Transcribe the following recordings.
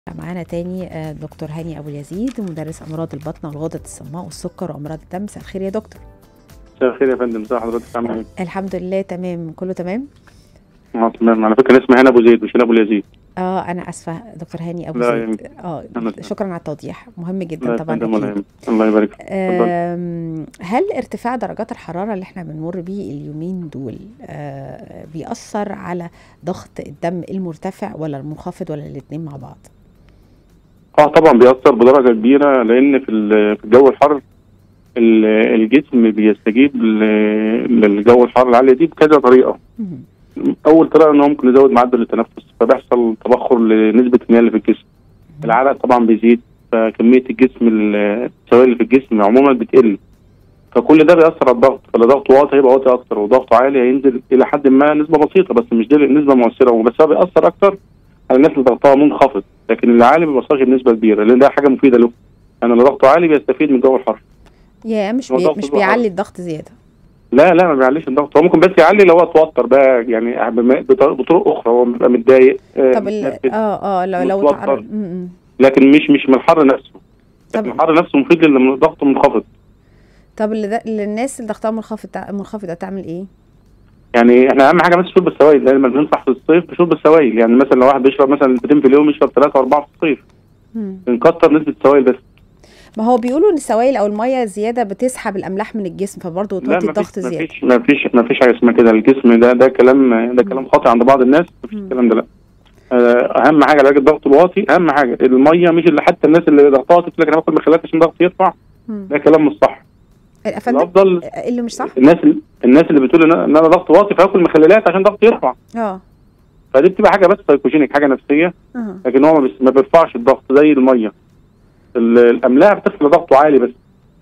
معانا تاني آه، دكتور هاني ابو اليزيد مدرس امراض البطن والغدد الصماء والسكر وامراض الدم مساء الخير يا دكتور مساء الخير يا فندم ازي حضرتك عامل ايه؟ الحمد لله تمام كله تمام اه تمام على فكره اسمي هنا ابو زيد مش هنا ابو اليزيد اه انا اسفه دكتور هاني ابو لا، زيد يمكن. اه أنا تمام. شكرا على التوضيح مهم لا جدا يا طبعا فندم ولا أكيد. يهمك. الله يبارك فيك اتفضل آم، هل ارتفاع درجات الحرارة اللي احنا بنمر بيه اليومين دول آه، بيأثر على ضغط الدم المرتفع ولا المنخفض ولا الاتنين مع بعض؟ اه طبعا بيأثر بدرجه كبيره لان في ال- في الجو الحر ال- الجسم بيستجيب ل- للجو الحر العاليه دي بكذا طريقه مهم. اول طريقه ان هو ممكن يزود معدل التنفس فبيحصل تبخر لنسبه المياه اللي في الجسم العرق طبعا بيزيد فكميه الجسم ال- السوائل اللي في الجسم عموما بتقل فكل ده بيأثر على الضغط فلو ضغطه واطي هيبقى واطي اكتر وضغطه عالي هينزل الى حد ما نسبه بسيطه بس مش دي النسبه مؤثره بس هو بيأثر اكتر على الناس اللي ضغطها منخفض لكن اللي عالي ما بيوصلش بنسبه كبيره لان ده حاجه مفيده له يعني لو ضغطه عالي بيستفيد من الجو الحر يا مش هو بي... ضغط مش الضغط. بيعلي الضغط زيادة لا لا ما بيعليش الضغط هو ممكن بس يعلي لو هو اتوتر بقى يعني بم- بط- بطرق اخرى هو بيبقى متضايق آه، طب ال... متنرفز. اه اه لو لو متوتر. تعرض م- م. لكن مش مش من الحر نفسه طب لكن الحر نفسه مفيد للي ضغطه منخفض طب اللي ده... للناس اللي ضغطها منخفض تع- منخفضة تعمل ايه؟ يعني احنا اهم حاجه بس شرب السوائل دايما بننصح في الصيف بشرب السوائل يعني مثلا لو واحد بيشرب مثلا لترين في اليوم يشرب ثلاثه واربعه في الصيف مم. بنكتر نسبه السوائل بس ما هو بيقولوا ان السوائل او الميه الزياده بتسحب الاملاح من الجسم فبرضه لا توطي ما الضغط فيش ما زياده فيش ما فيش ما فيش حاجه اسمها كده الجسم ده ده كلام ده كلام خاطئ عند بعض الناس ما فيش مم. الكلام ده لا آه، اهم حاجه علاج الضغط الواطي اهم حاجه الميه مش اللي حتى الناس اللي ضغطها واطي تقول لك انا باخد مخلات عشان ضغطي يرفع مم. ده كلام مش صح يا فندم الافضل اللي مش صح؟ الناس الناس اللي بتقول ان أنا- ان انا ضغط واطي فاكل مخللات عشان ضغطي يرفع اه فدي بتبقى حاجه بس سايكوجينيك حاجه نفسيه اه لكن هو ما بيس- ما بيرفعش الضغط زي الميه ال- الاملاح بتخلي ضغطه عالي بس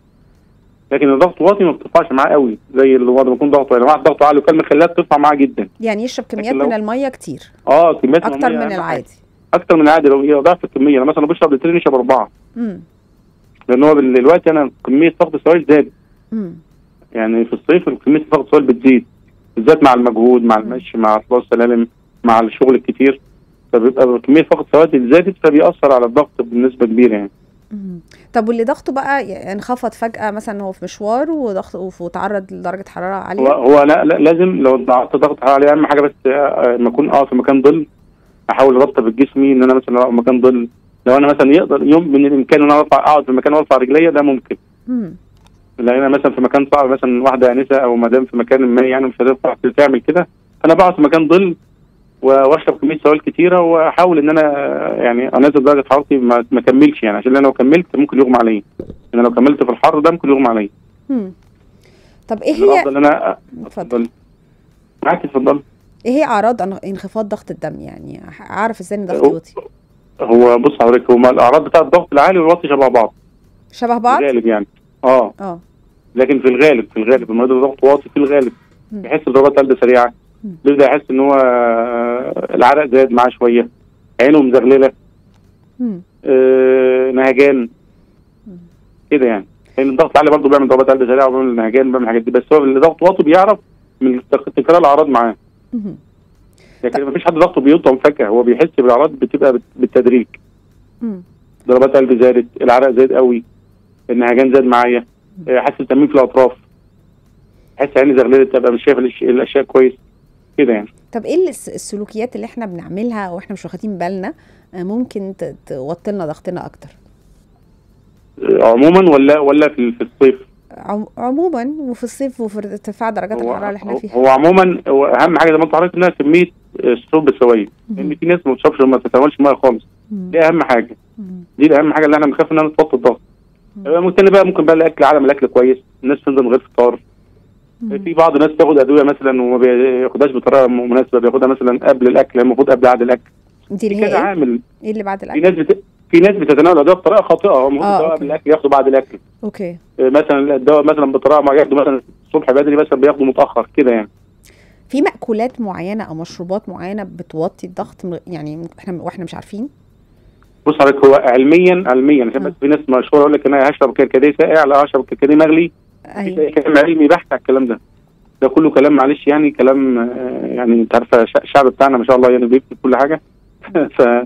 لكن الضغط واطي ما بترفعش معاه قوي زي اللي هو لما يكون ضغطه يعني واحد ضغطه عالي وكل مخلات ترفع معاه جدا يعني يشرب كميات لكن لو- من الميه كتير اه كميات اكتر المية من أهم حاجة. العادي اكتر من العادي لو هي ضعف الكميه انا مثلا بشرب لترين يشرب اربعه امم لان هو بال- دلوقتي انا كميه ضغط السوائل زادت امم يعني في الصيف كميه ضغط السوائل بتزيد بالذات مع المجهود مع المشي مع اطلاع السلالم مع الشغل الكتير فبيبقى كميه ضغط السوائل زادت فبيأثر على الضغط بنسبه كبيره يعني مم. طب واللي ضغطه بقى ي- انخفض فجأة مثلا هو في مشوار وضغط وتعرض لدرجة حرارة هو عالية هو لا, لا لازم لو ضغطت ضغط حراري اهم حاجه بس آه، ما اكون اه في مكان ظل احاول ارطب جسمي ان انا مثلا لو في مكان ظل لو انا مثلا يقدر يوم من الامكان ان انا ارفع اقعد في مكان وارفع رجليا ده ممكن مم. لان انا مثلا في مكان صعب مثلا واحده انسه او مدام في مكان ما يعني مش هتنفع تعمل كده انا بقعد في مكان ظل و- واشرب كميه سوائل كتيره واحاول ان انا آه، يعني انزل درجه حرارتي ما ما اكملش يعني عشان انا لو كملت ممكن يغمى عليا انا لو كملت في الحر ده ممكن يغمى عليا مم. طب ايه هي الافضل ان انا اتفضل معاك اتفضل ايه هي اعراض أن- انخفاض ضغط الدم يعني اعرف ازاي ان ضغطي هو- واطي هو بص حضرتك هما الاعراض بتاعت الضغط العالي والواطي شبه بعض شبه في بعض الغالب يعني اه اه لكن في الغالب في الغالب المريض اللي ضغط واطي في الغالب مم. يحس بضربات قلب سريعه مم. بيبدا يحس ان هو آه، العرق زاد معاه شويه عينه مزغلله مم. آه، نهجان مم. كده يعني لان الضغط العالي برضه بيعمل ضربات قلب سريعه وبيعمل نهجان بيعمل الحاجات دي بس هو اللي ضغط واطي بيعرف من تك- تكرار الاعراض معاه مم. لكن مفيش حد ضغطه بيوطى فجاه هو بيحس بالاعراض بتبقى بت- بالتدريج مم. ضربات قلب زادت العرق زاد قوي النهجان زاد معايا آه، حاسس بتنميل في الاطراف حاسس عيني زغللت ابقى مش شايف الأش- الاشياء كويس كده يعني طب ايه الس- السلوكيات اللي احنا بنعملها واحنا مش واخدين بالنا آه، ممكن ت- توطي لنا ضغطنا اكتر آه، عموما ولا ولا في في الصيف عم- عموما وفي الصيف وفي ارتفاع درجات هو, الحراره اللي احنا هو- فيها هو عموما هو اهم حاجه زي ما انت حضرتك انها كميه آه، شرب السوائل لان مم. في ناس ما بتشربش ما بتتناولش ميه خالص مم. دي اهم حاجه مم. دي الاهم حاجه اللي احنا بنخاف انها توطي الضغط مم. آه، ممكن بقى ممكن بقى الاكل عدم الاكل كويس الناس تنزل من غير فطار مم. في بعض الناس تاخد ادويه مثلا وما بياخدهاش بطريقه مناسبه بياخدها مثلا قبل الاكل المفروض قبل بعد الاكل دي في اللي هي كذا ايه؟ عامل ايه اللي بعد في الاكل؟ ناس بت... في ناس بتتناول الادويه بطريقه خاطئه هو المفروض آه، الدواء أوكي. قبل الاكل ياخده بعد الاكل اوكي آه، مثلا الدواء مثلا بطريقه ما ياخده مثلا الصبح بدري مثلا بياخده متاخر كده يعني في مأكولات معينة أو مشروبات معينة بتوطي الضغط م- يعني احنا واحنا مش عارفين؟ بص حضرتك هو علميا علميا عشان آه. بس في ناس مشهوره يقول لك انا هشرب كركديه ساقع لا هشرب كركديه مغلي ايوه كلام علمي بحت على الكلام ده ده كله كلام معلش يعني كلام آه، يعني انت عارفه الش- الشعب بتاعنا ما شاء الله يعني بيكتب كل حاجه ف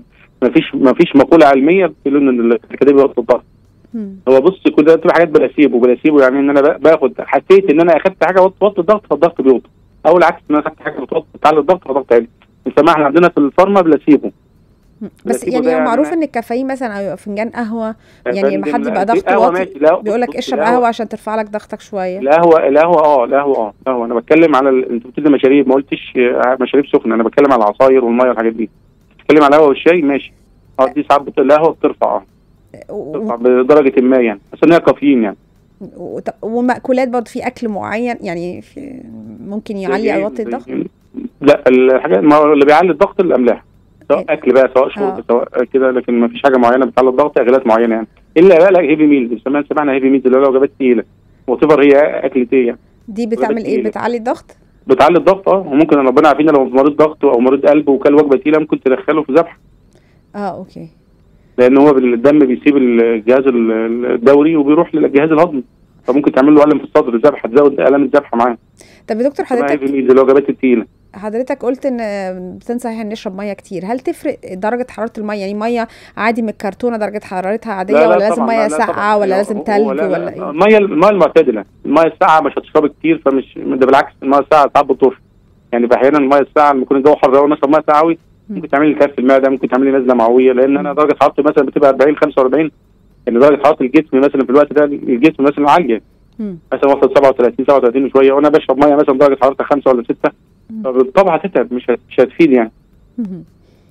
ما فيش ما فيش مقوله علميه بتقول ان الكركديه بيوطي الضغط مم. هو بص كل ده بتبقى حاجات بلاسيبو بلاسيبو يعني ان انا با- باخد حسيت ان انا اخدت حاجه بتوطي الضغط فالضغط بيوطي او العكس ان انا اخدت حاجه بتوطي بتعلي الضغط فالضغط عالي بنسميها احنا عندنا في الفارما بلاسيبو بس بلاسيبو يعني ده هو يعني معروف أنا- ان الكافيين مثلا او فنجان قهوه يا يعني لما فندم، حد لا، يبقى دي ضغطه قهوة واطي ماشي، لا، بيقول لك بص، اشرب القهوة- قهوه عشان ترفع لك ضغطك شويه القهوه القهوه اه القهوه اه القهوه انا بتكلم على ال... انت بتقول لي مشاريب ما قلتش آه، مشاريب سخنه انا بتكلم على العصاير والميه والحاجات دي بتكلم على القهوه والشاي ماشي اه دي ساعات بت... القهوه بترفع اه و- بترفع بدرجه ما يعني بس ان هي كافيين يعني و- ومأكولات برضه في اكل معين يعني في ممكن يعلي او يوطي الضغط لا الحاجات ما هو اللي بيعلي الضغط الاملاح سواء إيه. اكل بقى سواء شرب آه. سواء كده لكن ما فيش حاجه معينه بتعلي الضغط اكلات معينه يعني الا بقى لك هيفي ميل بنسميها سمعنا هيفي ميل اللي هو وجبات تقيله وتفر هي اكلة ايه يعني دي بتعمل ايه تقيلة. بتعلي الضغط بتعلي الضغط اه وممكن ربنا عارفين لو مريض ضغط او مريض قلب وكل وجبه تقيله ممكن تدخله في ذبح اه اوكي لان هو الدم بيسيب الجهاز ال- الدوري وبيروح للجهاز الهضمي فممكن تعمل له الم في الصدر ذبحه تزود الام الذبحه معاه طب يا دكتور اسمها هيفي حضرتك ميل الوجبات التقيله حضرتك قلت ان بتنصح ان نشرب ميه كتير هل تفرق درجه حراره الميه يعني ميه عادي من الكرتونه درجه حرارتها عاديه ولا لازم طبعاً، ميه لا، لا، ساقعه طبعاً. ولا هو- لازم هو- تلج لا، لا، ولا ايه الميه الميه المعتدله الميه الساقعه مش هتشربي كتير فمش ده بالعكس الميه الساقعه ساعات بتطفي يعني احيانا الميه الساقعه لما يكون الجو حر قوي مثلا ميه ساقعه قوي ممكن تعملي التهاب في المعده ممكن تعملي نزله معويه لان انا درجه حرارتي مثلا بتبقى 40 45 يعني درجه حراره الجسم مثلا في الوقت ده الجسم مثلا عاليه مم. مثلا وصلت 37 37 وشويه وانا بشرب ميه مثلا درجه حرارتها 5 ولا 6 مم. فبالطبع هتتعب مش هت- مش هتفيد يعني مهم.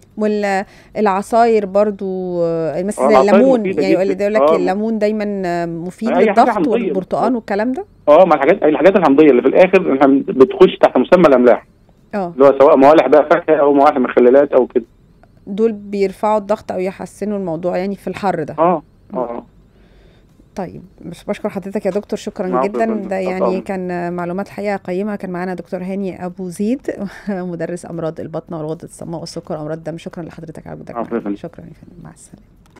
والعصاير برضو آه، مثلا آه، زي العصاير الليمون مفيدة يعني جداً. يقول يقول لك آه. الليمون دايما آه، مفيد أي حاجة للضغط حمضية. والبرتقال والكلام ده اه ما الحاجات الحاجات الحمضيه اللي في الاخر إحنا بتخش تحت مسمى الاملاح اه اللي هو سواء موالح بقى فاكهه او موالح مخللات او كده دول بيرفعوا الضغط او يحسنوا الموضوع يعني في الحر ده اه اه طيب مش بشكر حضرتك يا دكتور شكرا العفو يا جدا فندم. ده يعني طبعاً. كان معلومات حقيقة قيمة كان معانا دكتور هاني أبو زيد مدرس أمراض البطنة والغدة الصماء والسكر وأمراض الدم شكرا لحضرتك على وجودك العفو يا معانا فندم. شكرا يا فندم مع السلامة